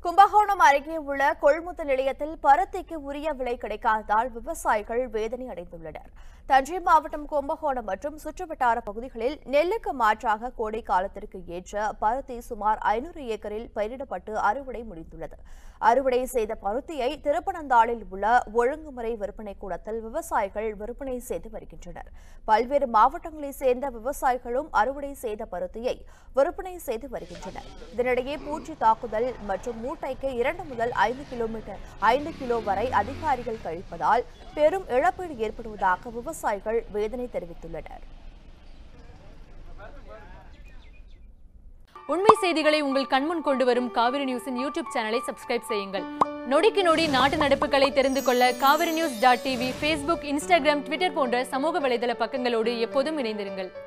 கும்பகோணம் அருகே உள்ள கொள்முதல் நிலையத்தில் பருத்திக்கு உரிய விலை கிடைக்காததால் விவசாயிகள் வேதனை அடைந்துள்ளனர் தஞ்சை மாவட்டம் கும்பகோணம் மற்றும் சுற்றுவட்டார பகுதிகளில் நெல்லுக்கு மாற்றாக கோடை காலத்திற்கு ஏற்ற பருத்தி சுமார் ஐநூறு ஏக்கரில் பயிரிடப்பட்டு அறுவடை முடிந்துள்ளது அறுவடை செய்த பருத்தியை திருப்பனந்தாளில் உள்ள ஒழுங்குமுறை விற்பனை கூடத்தில் விவசாயிகள் விற்பனை செய்து வருகின்றனர் பல்வேறு மாவட்டங்களைச் சேர்ந்த விவசாயிகளும் அறுவடை செய்த பருத்தியை விற்பனை செய்து வருகின்றனர் இதனிடையே பூச்சி தாக்குதல் மற்றும் மூட்டைக்கு இரண்டு முதல் ஐந்து கிலோமீட்டர் ஐந்து கிலோ வரை அதிகாரிகள் கழிப்பதால் பெரும் இழப்பீடு ஏற்படுவதாக விவசாயிகள் வேதனை தெரிவித்துள்ளனர் உண்மை செய்திகளை உங்கள் கண்முன் கொண்டு வரும் காவிரி நியூஸின் யூடியூப் சேனலை சப்ஸ்கிரைப் செய்யுங்கள் நொடிக்கு நொடி நாட்டு நடப்புகளை தெரிந்து கொள்ள Kaveri news dot TV Facebook Instagram Twitter போன்ற சமூக வலைதள பக்கங்களோடு எப்போதும் இணைந்திருங்கள்